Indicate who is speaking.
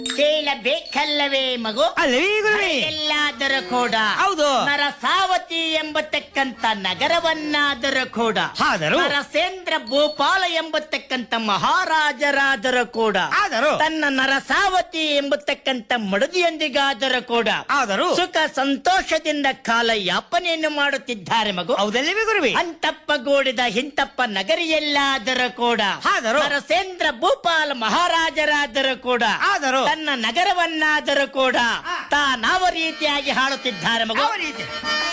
Speaker 1: ಕೇಳಬೇಕಲ್ಲವೇ ಮಗು
Speaker 2: ಅಲ್ಲವೇ ಗುರುವೇ
Speaker 1: ಎಲ್ಲಾದರೂ ಕೂಡ
Speaker 2: ಹೌದು.
Speaker 1: ನರಸಾವತಿ ಎಂಬತಕ್ಕಂತ ನಗರವನ್ನಾದರೂ ಕೂಡ
Speaker 2: ಆದರೂ?
Speaker 1: ನರಸೇಂದ್ರ ಭೂಪಾಲ ಎಂಬತಕ್ಕಂತ ಮಹಾರಾಜರಾದರೂ ಕೂಡ
Speaker 2: ಆದರೂ?
Speaker 1: ತನ್ನ ನರಸಾವತಿ ಎಂಬತಕ್ಕಂತ ಮಡದಿಯೊಂದಿಗಾದರೂ ಕೂಡ
Speaker 2: ಆದರೂ?
Speaker 1: ಸುಖ ಸಂತೋಷದಿಂದ ಕಾಲ ಯಾಪನೆಯನ್ನು ಮಾಡುತ್ತಿದ್ದಾರೆ ಮಗು
Speaker 2: ಹೌದಲ್ಲವೇ ಗುರುವೇ
Speaker 1: ಅಂತಪ್ಪಗೂಡಿದ ಹಿಂತಪ್ಪ ನಗರಿಯಲ್ಲಾದರೂ ಕೂಡ
Speaker 2: ಆದರೂ?
Speaker 1: ನರಸೇಂದ್ರ ಭೂಪಾಲ ಮಹಾರಾಜರಾದರೂ ಕೂಡ
Speaker 2: ಆದರೂ?
Speaker 1: ತನ್ನ ನಗರವನ್ನಾದರೂ ಕೂಡ ತಾನಾವ ರೀತಿಯಾಗಿ ಹಾಳುತ್ತಿದ್ದಾರೆ ಮಗು
Speaker 2: ಯಾವ ರೀತಿ